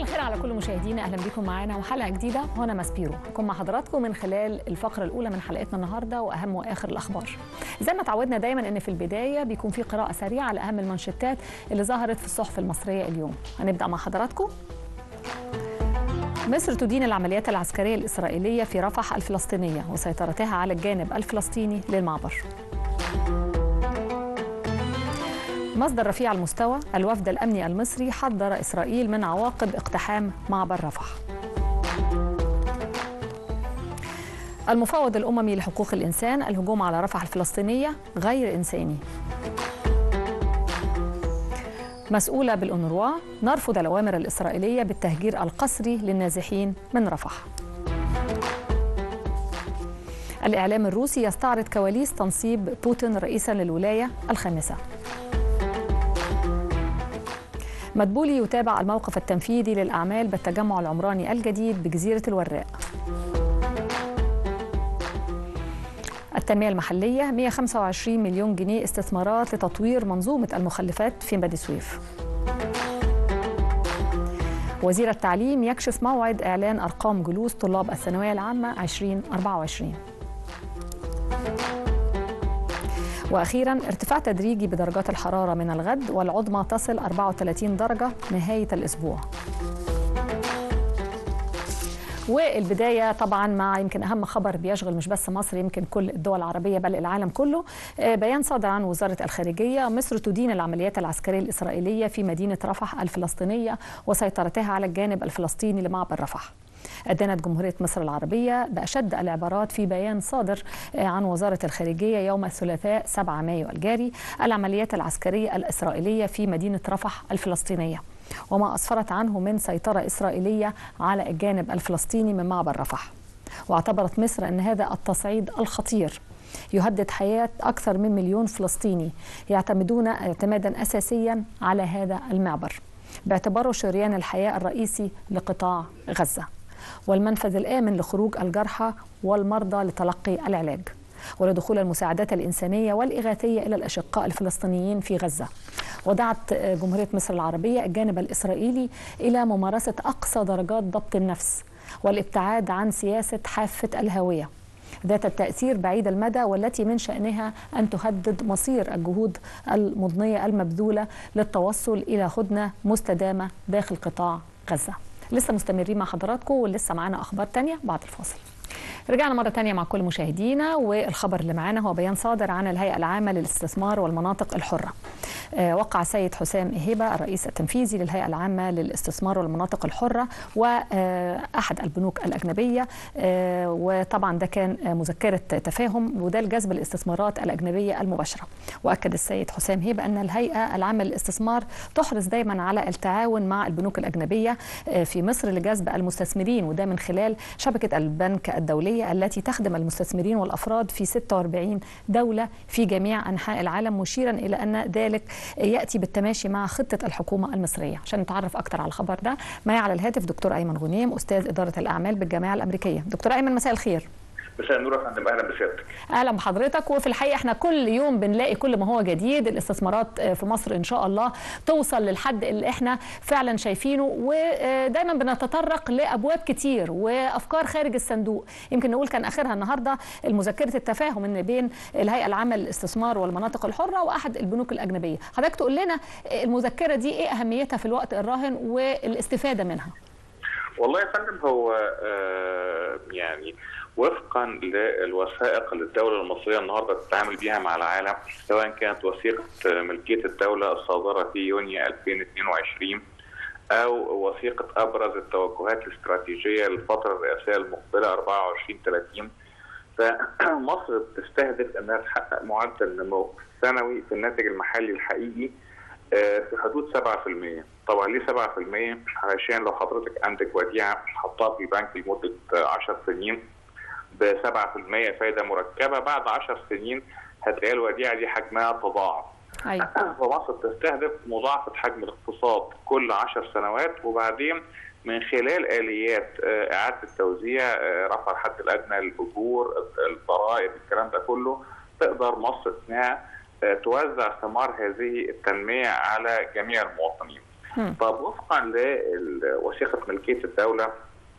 الخير على كل مشاهدينا اهلا بكم معانا وحلقه جديده وانا ماسبيرو هكون مع حضراتكم من خلال الفقره الاولى من حلقتنا النهارده واهم واخر الاخبار زي ما تعودنا دايما ان في البدايه بيكون في قراءه سريعه لاهم المانشيتات اللي ظهرت في الصحف المصريه اليوم هنبدا مع حضراتكم مصر تدين العمليات العسكريه الاسرائيليه في رفح الفلسطينيه وسيطرتها على الجانب الفلسطيني للمعبر مصدر رفيع المستوى الوفد الأمني المصري حذر إسرائيل من عواقب اقتحام معبر رفح المفوض الأممي لحقوق الإنسان الهجوم على رفح الفلسطينية غير إنساني مسؤولة بالأونروا نرفض الأوامر الإسرائيلية بالتهجير القسري للنازحين من رفح الإعلام الروسي يستعرض كواليس تنصيب بوتين رئيسا للولاية الخامسة مدبولي يتابع الموقف التنفيذي للأعمال بالتجمع العمراني الجديد بجزيرة الوراق التنمية المحلية 125 مليون جنيه استثمارات لتطوير منظومة المخلفات في بني سويف وزير التعليم يكشف موعد إعلان أرقام جلوس طلاب الثانوية العامة 2024 واخيرا ارتفاع تدريجي بدرجات الحراره من الغد والعظمى تصل 34 درجه نهايه الاسبوع والبدايه طبعا مع يمكن اهم خبر بيشغل مش بس مصر يمكن كل الدول العربيه بل العالم كله بيان صادر عن وزاره الخارجيه مصر تدين العمليات العسكريه الاسرائيليه في مدينه رفح الفلسطينيه وسيطرتها على الجانب الفلسطيني لمعبر رفح أدانت جمهورية مصر العربية بأشد العبارات في بيان صادر عن وزارة الخارجية يوم الثلاثاء 7 مايو الجاري العمليات العسكرية الإسرائيلية في مدينة رفح الفلسطينية وما أسفرت عنه من سيطرة إسرائيلية على الجانب الفلسطيني من معبر رفح واعتبرت مصر أن هذا التصعيد الخطير يهدد حياة أكثر من مليون فلسطيني يعتمدون اعتمادا أساسيا على هذا المعبر باعتباره شريان الحياة الرئيسي لقطاع غزة والمنفذ الآمن لخروج الجرحى والمرضى لتلقي العلاج ولدخول المساعدات الإنسانية والإغاثية إلى الأشقاء الفلسطينيين في غزة ودعت جمهورية مصر العربية الجانب الإسرائيلي إلى ممارسة أقصى درجات ضبط النفس والابتعاد عن سياسة حافة الهوية ذات التأثير بعيد المدى والتي من شأنها أن تهدد مصير الجهود المضنية المبذولة للتوصل إلى هدنة مستدامة داخل قطاع غزة لسه مستمرين مع حضراتكم ولسه معانا اخبار تانية بعد الفاصل رجعنا مرة تانية مع كل مشاهدينا والخبر اللي معانا هو بيان صادر عن الهيئة العامة للاستثمار والمناطق الحرة آه وقع سيد حسام إهيبة الرئيس التنفيذي للهيئة العامة للاستثمار والمناطق الحرة وأحد البنوك الأجنبية آه وطبعا ده كان مذكرة تفاهم وده لجذب الاستثمارات الأجنبية المباشرة وأكد السيد حسام هيبة أن الهيئة العامة للاستثمار تحرص دايما على التعاون مع البنوك الأجنبية آه في مصر لجذب المستثمرين وده من خلال شبكة البنك الدولية التي تخدم المستثمرين والافراد في 46 دوله في جميع انحاء العالم مشيرا الى ان ذلك ياتي بالتماشي مع خطه الحكومه المصريه عشان نتعرف اكثر على الخبر ده معي على الهاتف دكتور ايمن غنيم استاذ اداره الاعمال بالجامعه الامريكيه دكتور ايمن مساء الخير مساء النور يا فندم اهلا بسيادتك اهلا بحضرتك وفي الحقيقه احنا كل يوم بنلاقي كل ما هو جديد الاستثمارات في مصر ان شاء الله توصل للحد اللي احنا فعلا شايفينه ودايما بنتطرق لابواب كتير وافكار خارج الصندوق يمكن نقول كان اخرها النهارده المذكره التفاهم ان بين الهيئه العامه للاستثمار والمناطق الحره واحد البنوك الاجنبيه حضرتك تقول لنا المذكره دي ايه اهميتها في الوقت الراهن والاستفاده منها والله يا فندم هو آه يعني وفقا للوثائق اللي الدوله المصريه النهارده بتتعامل بيها مع العالم سواء كانت وثيقه ملكيه الدوله الصادره في يونيو 2022 او وثيقه ابرز التوجهات الاستراتيجيه للفتره الرئاسيه المقبله 24 30 فمصر بتستهدف انها تحقق معدل نمو سنوي في الناتج المحلي الحقيقي في حدود 7% طبعا ليه 7% علشان لو حضرتك عندك وديعه حطها في بنك لمده 10 سنين ب 7% فايده مركبه بعد 10 سنين هتلاقي الوديعه دي حجمها تضاعف. أيوة. فمصر تستهدف مضاعفه حجم الاقتصاد كل 10 سنوات وبعدين من خلال اليات اعاده التوزيع رفع الحد الادنى للاجور الضرائب الكلام ده كله تقدر مصر انها توزع ثمار هذه التنميه على جميع المواطنين. طب وفقا لوثيقه ملكيه الدوله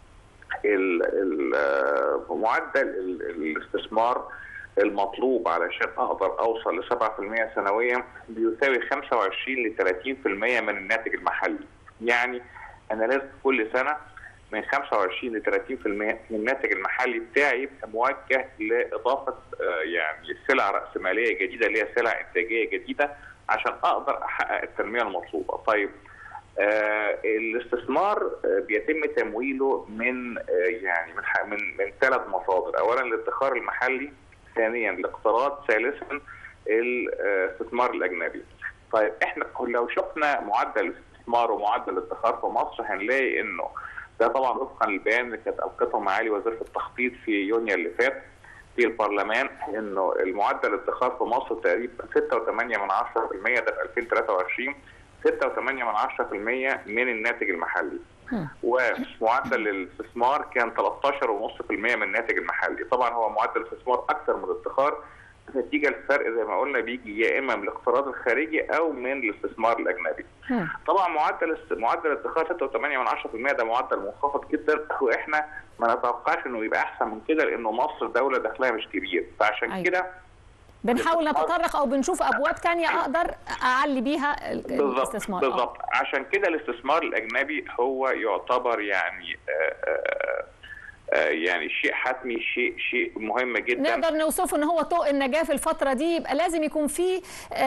معدل الاستثمار المطلوب علشان اقدر اوصل ل 7% سنويا بيساوي 25 ل 30% من الناتج المحلي. يعني انا لازم كل سنه من 25 ل 30% من الناتج المحلي بتاعي يبقى موجه لاضافه يعني سلع راسماليه جديده اللي هي سلع انتاجيه جديده عشان اقدر احقق التنميه المطلوبه. طيب آه الاستثمار آه بيتم تمويله من آه يعني من من من ثلاث مصادر، اولا الادخار المحلي، ثانيا الاقتراض، ثالثا الاستثمار الاجنبي. طيب احنا لو شفنا معدل الاستثمار ومعدل الادخار في مصر هنلاقي انه ده طبعا وفقا للبيان اللي كانت القته معالي وزيره التخطيط في يونيو اللي فات في البرلمان انه المعدل الادخار في مصر تقريبا 6.8 من 10% ده في 2023 6.8 من 10% من الناتج المحلي ومعدل الاستثمار كان 13.5% من الناتج المحلي طبعا هو معدل الاستثمار اكثر من الادخار نتيجه الفرق زي ما قلنا بيجي يا اما من الاقتراض الخارجي او من الاستثمار الاجنبي. طبعا معدل معدل الادخار 6.8 من 10% ده معدل منخفض جدا واحنا ما نتوقعش انه يبقى احسن من كده لانه مصر دوله دخلها مش كبير فعشان أيوة. كده بنحاول نتطرق او بنشوف ابواب ثانيه اقدر اعلي بيها الاستثمار بالظبط عشان كده الاستثمار الاجنبي هو يعتبر يعني آآ آآ يعني شيء حتمي شيء شيء مهم جدا نقدر نوصفه ان هو طوق النجاه في الفتره دي يبقى لازم يكون في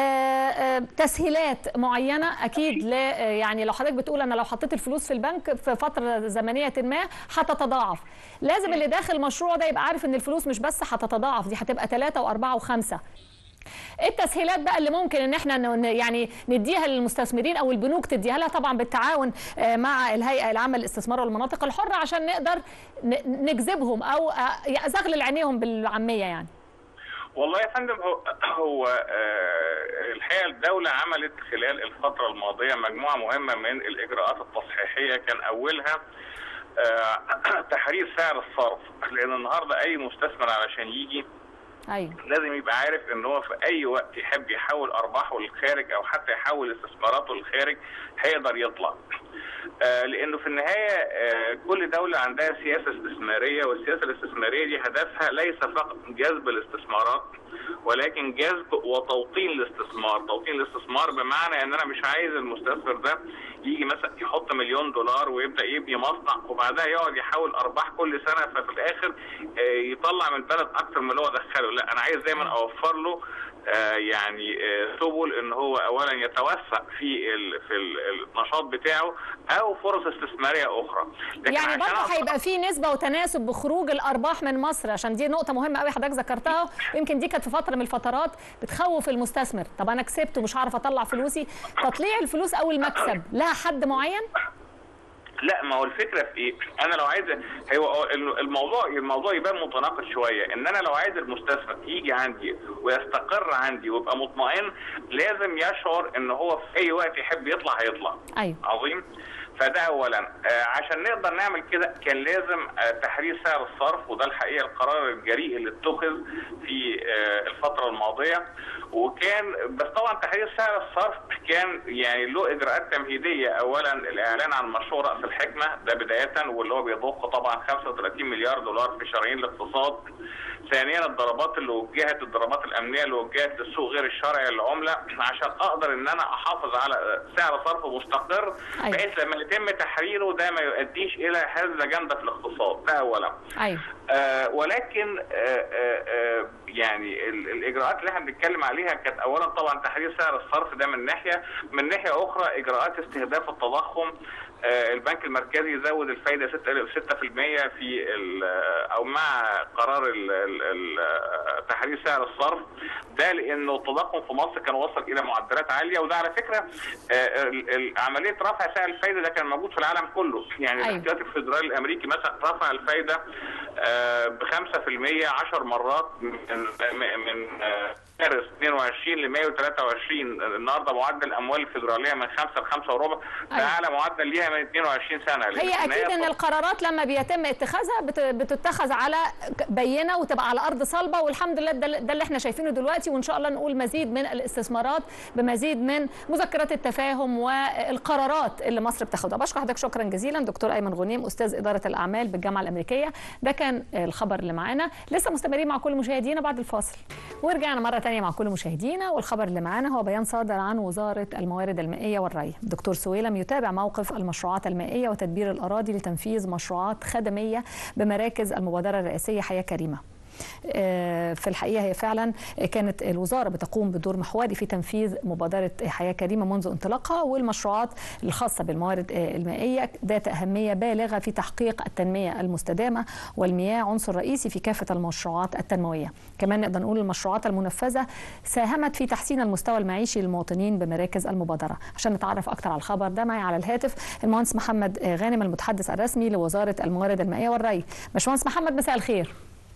تسهيلات معينه اكيد ل يعني لو حضرتك بتقول انا لو حطيت الفلوس في البنك في فتره زمنيه ما هتتضاعف لازم اللي داخل المشروع ده يبقى عارف ان الفلوس مش بس هتتضاعف دي هتبقى ثلاثة وأربعة وخمسة ايه التسهيلات بقى اللي ممكن ان احنا يعني نديها للمستثمرين او البنوك تديها لها طبعا بالتعاون مع الهيئه العامه للاستثمار والمناطق الحره عشان نقدر نجذبهم او زغلل عينيهم بالعاميه يعني والله يا فندم هو هو آه الحقيقه الدوله عملت خلال الفتره الماضيه مجموعه مهمه من الاجراءات التصحيحيه كان اولها آه تحرير سعر الصرف لان النهارده اي مستثمر علشان يجي أيوة. لازم يبقى عارف ان هو في اي وقت يحب يحول ارباحه للخارج او حتى يحول استثماراته للخارج هيقدر يطلع آه لانه في النهايه آه كل دوله عندها سياسه استثماريه والسياسه الاستثماريه دي هدفها ليس فقط جذب الاستثمارات ولكن جذب وتوطين الاستثمار، توطين الاستثمار بمعنى ان انا مش عايز المستثمر ده يجي مثلا يحط مليون دولار ويبدا يبني مصنع وبعدها يقعد يحاول ارباح كل سنه ففي الاخر آه يطلع من البلد اكتر من اللي هو دخله، لا انا عايز دايما اوفر له آه يعني سبل آه ان هو اولا يتوسع في ال في ال النشاط بتاعه او فرص استثماريه اخرى لكن يعني برضه هيبقى في نسبه وتناسب بخروج الارباح من مصر عشان دي نقطه مهمه قوي حضرتك ذكرتها يمكن دي كانت في فتره من الفترات بتخوف المستثمر طب انا كسبت ومش هعرف اطلع فلوسي تطليع الفلوس او المكسب لها حد معين لا ما هو الفكره في ايه؟ انا لو عايز هو الموضوع الموضوع يبان متناقض شويه ان انا لو عايز المستثمر يجي عندي ويستقر عندي ويبقى مطمئن لازم يشعر ان هو في اي وقت يحب يطلع هيطلع. ايوه عظيم؟ فده اولا آه عشان نقدر نعمل كده كان لازم آه تحرير سعر الصرف وده الحقيقه القرار الجريء اللي اتخذ في آه الفتره الماضيه وكان بس طبعا تحرير سعر الصرف كان يعني له اجراءات تمهيديه اولا الاعلان عن مشروع راس الحكمه ده بدايه واللي هو بيضخ طبعا 35 مليار دولار في شرايين الاقتصاد ثانيا الضربات اللي وجهت الضربات الامنيه اللي وجهت للسوق غير الشرعي للعمله عشان اقدر ان انا احافظ على سعر صرف مستقر أيوة. بحيث لما يتم تحريره ده ما يؤديش الى هزه جامده في الاقتصاد ده اولا ايوه آه ولكن آه آه يعني الاجراءات اللي احنا بنتكلم عليها كانت اولا طبعا تحرير سعر الصرف ده من ناحيه من ناحيه اخرى اجراءات استهداف التضخم البنك المركزي زود الفايده 6% في او مع قرار ال ال تحرير سعر الصرف ده لانه التضخم في مصر كان وصل الى معدلات عاليه وده على فكره عمليه رفع سعر الفايده ده كان كان موجود في العالم كله يعني أيوة. الاحتياطي الفدرالي الامريكي مثلا رفع الفايده ب 5% 10 مرات من من آه، مارس 22 ل مايو 23 النهارده معدل الاموال الفدراليه من 5 ل 5 وربع ده أيوة. اعلى معدل ليها من 22 سنه لأن هي في النهاية اكيد ان القرارات لما بيتم اتخاذها بت- بتتخذ على ك- بينه وتبقى على ارض صلبه والحمد لله ده ده اللي احنا شايفينه دلوقتي وان شاء الله نقول مزيد من الاستثمارات بمزيد من مذكرات التفاهم والقرارات اللي مصر بتاخدها بشكر حضرتك شكرا جزيلا دكتور ايمن غنيم استاذ اداره الاعمال بالجامعه الامريكيه ده كان الخبر اللي معانا لسه مستمرين مع كل مشاهدينا بعد الفاصل ورجعنا مره ثانيه مع كل مشاهدينا والخبر اللي معانا هو بيان صادر عن وزاره الموارد المائيه والري دكتور سويلم يتابع موقف المشروعات المائيه وتدبير الاراضي لتنفيذ مشروعات خدميه بمراكز المبادره الرئاسيه حياه كريمه آه، في الحقيقه هي فعلا كانت الوزاره بتقوم بدور محوري في تنفيذ مبادره حياه كريمه منذ انطلاقها والمشروعات الخاصه بالموارد آه، المائيه ذات اهميه بالغه في تحقيق التنميه المستدامه والمياه عنصر رئيسي في كافه المشروعات التنمويه. كمان نقدر نقول المشروعات المنفذه ساهمت في تحسين المستوى المعيشي للمواطنين بمراكز المبادره. عشان نتعرف اكثر على الخبر ده معي على الهاتف المهندس محمد آه، غانم المتحدث الرسمي لوزاره الموارد المائيه والري. باشمهندس محمد مساء الخير.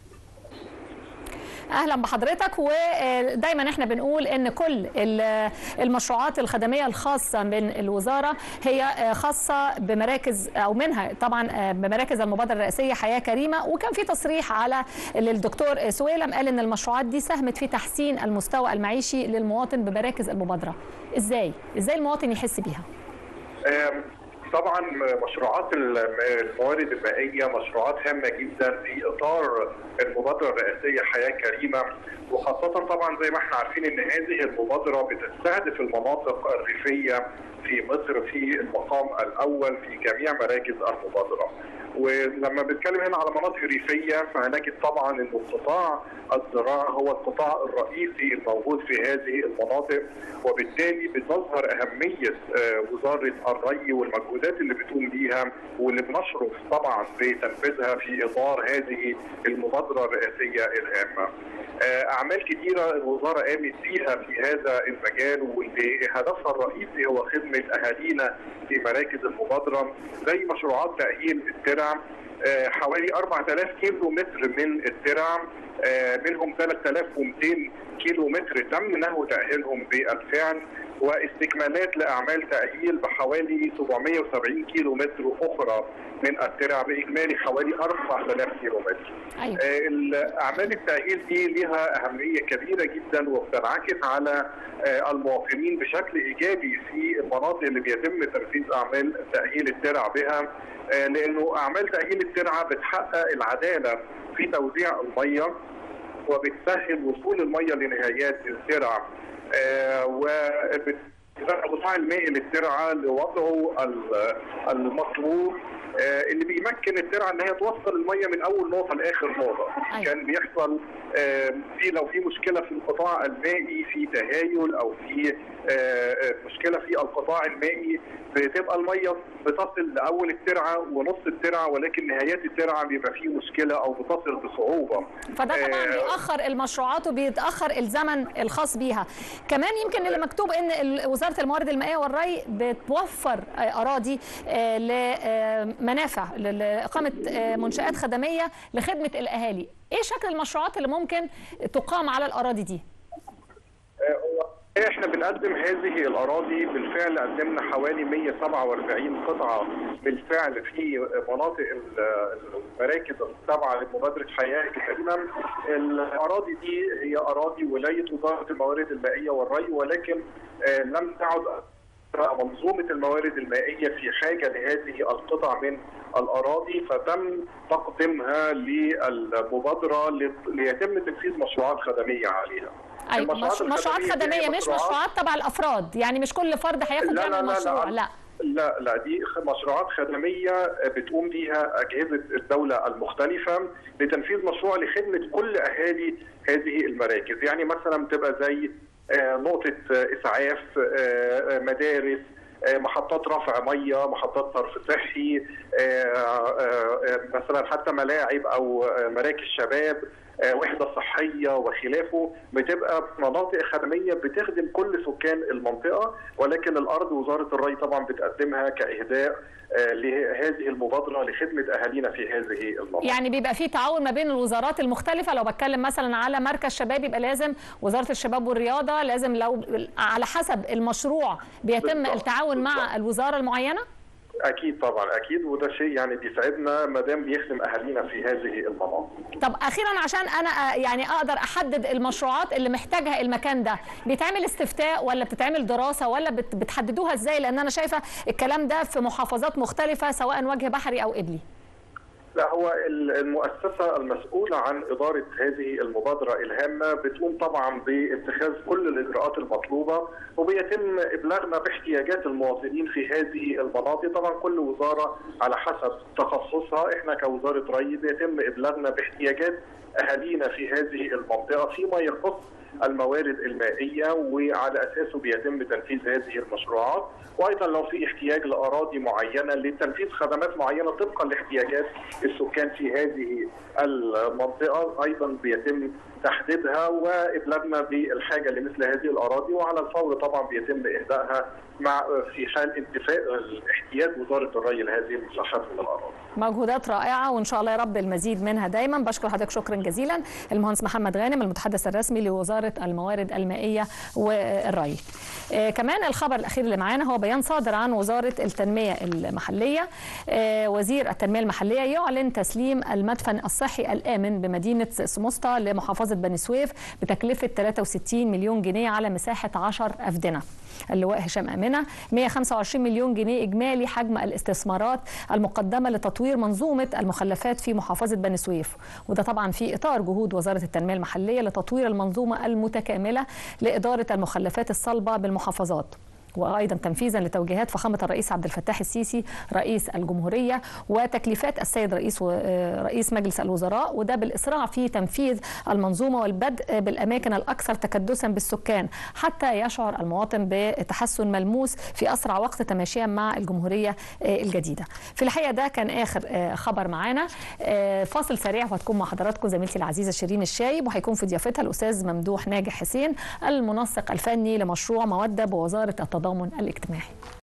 اهلا بحضرتك ودايما احنا بنقول ان كل ال- المشروعات الخدميه الخاصه من الوزاره هي خاصه بمراكز او منها طبعا بمراكز المبادره الرئاسيه حياه كريمه وكان في تصريح على للدكتور سويلم قال ان المشروعات دي ساهمت في تحسين المستوى المعيشي للمواطن بمراكز المبادره ازاي ازاي المواطن يحس بيها آم، طبعا مشروعات الم- الموارد المائيه مشروعات هامه جدا في اطار المبادره الرئاسيه حياه كريمه وخاصه طبعا زي ما احنا عارفين ان هذه المبادره بتستهدف المناطق الريفيه في مصر في المقام الاول في جميع مراكز المبادره. ولما بنتكلم هنا على مناطق ريفيه فهنجد طبعا ان القطاع الزراعي هو القطاع الرئيسي الموجود في هذه المناطق وبالتالي بتظهر اهميه آه، وزاره الري والمجهودات اللي بتقوم بيها واللي بنشرف طبعا بتنفيذها في اطار هذه المبادره الرئاسيه الهامه. آه، اعمال كثيره الوزاره قامت بيها في هذا المجال واللي هدفها الرئيسي هو خدمه اهالينا في مراكز المبادره زي مشروعات تاهيل الترع آه، حوالي 4000 كيلو متر من الترع آه، منهم 3200 كيلو متر تم نهو تاهيلهم بالفعل واستكمالات لاعمال تاهيل بحوالي 770 كيلو متر اخرى من الترع باجمالي حوالي 4000 كيلو متر. ايوه آه، اعمال التاهيل دي لها اهميه كبيره جدا وبتنعكس على آه، المواطنين بشكل ايجابي في المناطق اللي بيتم تنفيذ اعمال تاهيل الترع بها آه، لانه اعمال تاهيل الترعه بتحقق العداله في توزيع الميه وبتسهل وصول الميه لنهايات الترع آه، وبت القطاع المائي للترعه لوضعه ال- المطلوب آه، اللي بيمكن الترعه ان هي توصل الميه من اول نقطه لاخر نقطه أيوة. كان بيحصل آه، في لو في مشكله في القطاع المائي في تهايل او في آه، آه، مشكله في القطاع المائي بتبقى الميه بتصل لاول الترعه ونص الترعه ولكن نهايات الترعه بيبقى فيه مشكله او بتصل بصعوبه فده طبعا آه، بيأخر المشروعات وبيتأخر الزمن الخاص بيها كمان يمكن اللي مكتوب ان ال- وزارة الموارد المائية والري بتوفر آه، أراضي آه، لمنافع ل- لإقامة آه، منشآت خدمية لخدمة الأهالي ايه شكل المشروعات اللي ممكن تقام على الأراضي دي هو احنا بنقدم هذه الاراضي بالفعل قدمنا حوالي 147 قطعه بالفعل في مناطق ال- المراكز التابعه لمبادره حياه كريمه الاراضي دي هي اراضي ولايه وزاره الموارد المائيه والري ولكن آه، لم تعد منظومة الموارد المائية في حاجة لهذه القطع من الأراضي فتم تقديمها للمبادرة لت- ليتم تنفيذ مشروعات خدمية عليها. أي المشروعات مش مشروعات الخدمية دي خدمية هي مش مشروعات تبع الأفراد يعني مش كل فرد هياخد لا يعمل لا لا مشروع لا. لا لا لا دي خ- مشروعات خدميه بتقوم بيها اجهزه الدوله المختلفه لتنفيذ مشروع لخدمه كل اهالي هذه المراكز، يعني مثلا بتبقى زي آه، نقطه آه، اسعاف، آه، آه، مدارس، آه، محطات رفع ميه، محطات صرف صحي، آه، آه، آه، مثلا حتى ملاعب او آه، مراكز شباب، وحده صحيه وخلافه بتبقى مناطق خدميه بتخدم كل سكان المنطقه ولكن الارض وزاره الري طبعا بتقدمها كاهداء لهذه المبادره لخدمه اهالينا في هذه المناطق. يعني بيبقى في تعاون ما بين الوزارات المختلفه لو بتكلم مثلا على مركز شباب يبقى لازم وزاره الشباب والرياضه لازم لو على حسب المشروع بيتم بالضبط. التعاون بالضبط. مع الوزاره المعينه؟ اكيد طبعا اكيد وده شيء يعني بيسعدنا ما دام بيخدم اهالينا في هذه المناطق. طب اخيرا عشان انا يعني اقدر احدد المشروعات اللي محتاجها المكان ده، بيتعمل استفتاء ولا بتتعمل دراسه ولا بتحددوها ازاي؟ لان انا شايفه الكلام ده في محافظات مختلفه سواء وجه بحري او قبلي. لا هو المؤسسة المسؤولة عن إدارة هذه المبادرة الهامة بتقوم طبعا باتخاذ كل الإجراءات المطلوبة وبيتم إبلاغنا باحتياجات المواطنين في هذه المناطق طبعا كل وزارة على حسب تخصصها إحنا كوزارة ري بيتم إبلاغنا باحتياجات أهالينا في هذه المنطقة فيما يخص الموارد المائية وعلى أساسه بيتم تنفيذ هذه المشروعات وأيضا لو في احتياج لأراضي معينة لتنفيذ خدمات معينة طبقا لاحتياجات السكان في هذه المنطقة أيضا بيتم تحديدها وإبلاغنا بالحاجة لمثل هذه الأراضي وعلى الفور طبعا بيتم إهدائها مع في حال انتفاء احتياج وزارة الري لهذه المساحات من الأراضي. مجهودات رائعة وإن شاء الله يا رب المزيد منها دايما بشكر حضرتك شكرا جزيلا المهندس محمد غانم المتحدث الرسمي لوزارة الموارد المائية والري آه كمان الخبر الأخير اللي معانا هو بيان صادر عن وزارة التنمية المحلية آه وزير التنمية المحلية يعلن تسليم المدفن الصحي الآمن بمدينة سموسطة لمحافظة بني سويف بتكلفة 63 مليون جنيه على مساحة 10 أفدنة اللواء هشام أمنة 125 مليون جنيه إجمالي حجم الاستثمارات المقدمة لتطوير منظومة المخلفات في محافظة بني سويف وده طبعا في إطار جهود وزارة التنمية المحلية لتطوير المنظومة المتكاملة لإدارة المخلفات الصلبة بالمحافظات وايضا تنفيذا لتوجيهات فخامه الرئيس عبد الفتاح السيسي رئيس الجمهوريه وتكليفات السيد رئيس رئيس مجلس الوزراء وده بالاسراع في تنفيذ المنظومه والبدء بالاماكن الاكثر تكدسا بالسكان حتى يشعر المواطن بتحسن ملموس في اسرع وقت تماشيا مع الجمهوريه الجديده. في الحقيقه ده كان اخر خبر معانا فاصل سريع وهتكون مع حضراتكم زميلتي العزيزه شيرين الشايب وهيكون في ضيافتها الاستاذ ممدوح ناجح حسين المنسق الفني لمشروع موده بوزاره التضامن الاجتماعي